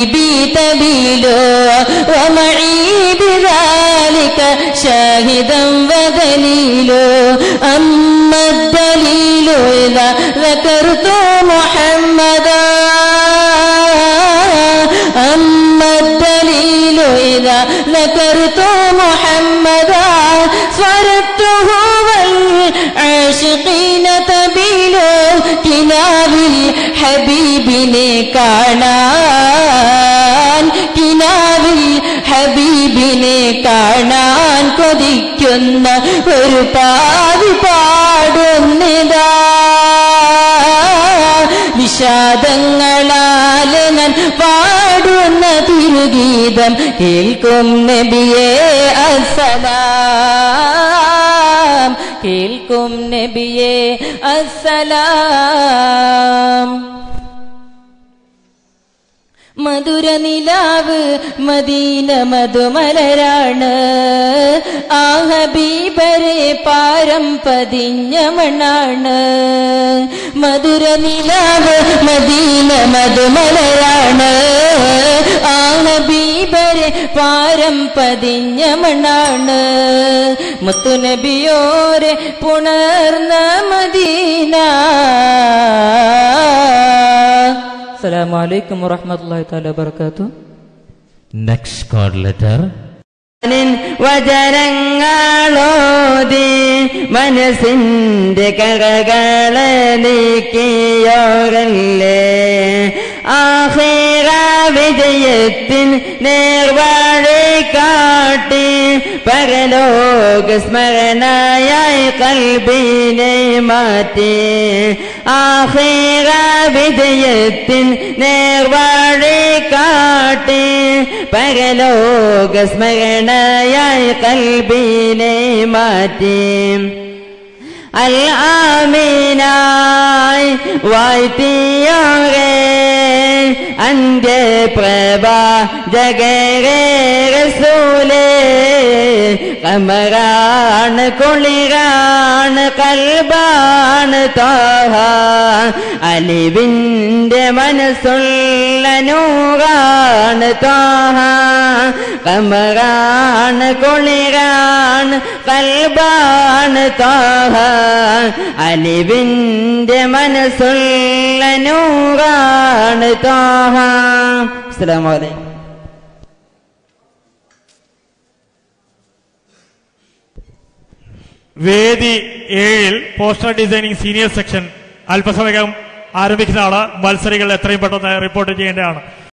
بي تبيل ومعي بذلك شاهدا ودليل أما الدليل إذا ذكرت محمدا أما الدليل إذا ذكرت محمدا صرفته والعاشقين تبيل കിനാവിൽ ഹബീബിനെ കാണാൻ കിനാവിൽ ഹബീബിനെ കാണാൻ കൊതിക്കുന്ന ഒരു പാതി പാടുന്നിതാ വിഷാദങ്ങളാലെ ഞാൻ പാടുന്ന തിരുഗീതം കേൾക്കും നബിയെ അസലാം കേൾക്കും നബിയെ അസലാം മധുര നിലാവ് മദീന മധുമലരാണ് ആ ഹബീബരെ പാരം പതിഞ്ഞ മണ്ണാണ് മധുര നിലാവ് മദീന മധുമലരാണ് ആ ഹബീബരെ പാരം പതിഞ്ഞ മണ്ണാണ് മുത്തുനബിയോരെ പുണർന്ന മദീന അസ്സലാമു അലൈക്കും വറഹ്മത്തുള്ളാഹി തആല വബറകാതുഹു Next card letter. വചനങ്ങളോതി മനസ്സിന്റെ കറകളെ നീക്കിയോരല്ലേ ആഹേറ വിജയത്തിൻ നേർവാഴി കാട്ടി പരലോക സ്മരണയായി കൽബിനെ മാറ്റി ആഹേറ വിജയത്തിൻ നേർവാഴി കാട്ടി പരലോക സ്മരണയായി കൽബിനെ മാറ്റി അൽ ആമീനായി വാഴ്ത്തിയോരേ അന്ത്യപ്രഭ ജഗരേ റസൂലേ കമറാണ് കുളിരാണ് കൽബാണ് തോഹ അലിവിന്റെ മനസ്സുള്ള നൂറാണ് തോഹ കമറാണ് കുളിരാണ് കൽബാണ് തോഹ അലിവിന്റെ മനസ്സുള്ള നൂറാണ് തോഹ അസ്സലാമു അലൈക്കും വേദി ഏഴിൽ പോസ്റ്റർ ഡിസൈനിങ് സീനിയർ സെക്ഷൻ അല്പസമയം ആരംഭിക്കുന്നതാണ് മത്സരികൾ എത്രയും പെട്ടെന്ന് റിപ്പോർട്ട് ചെയ്യേണ്ടതാണ്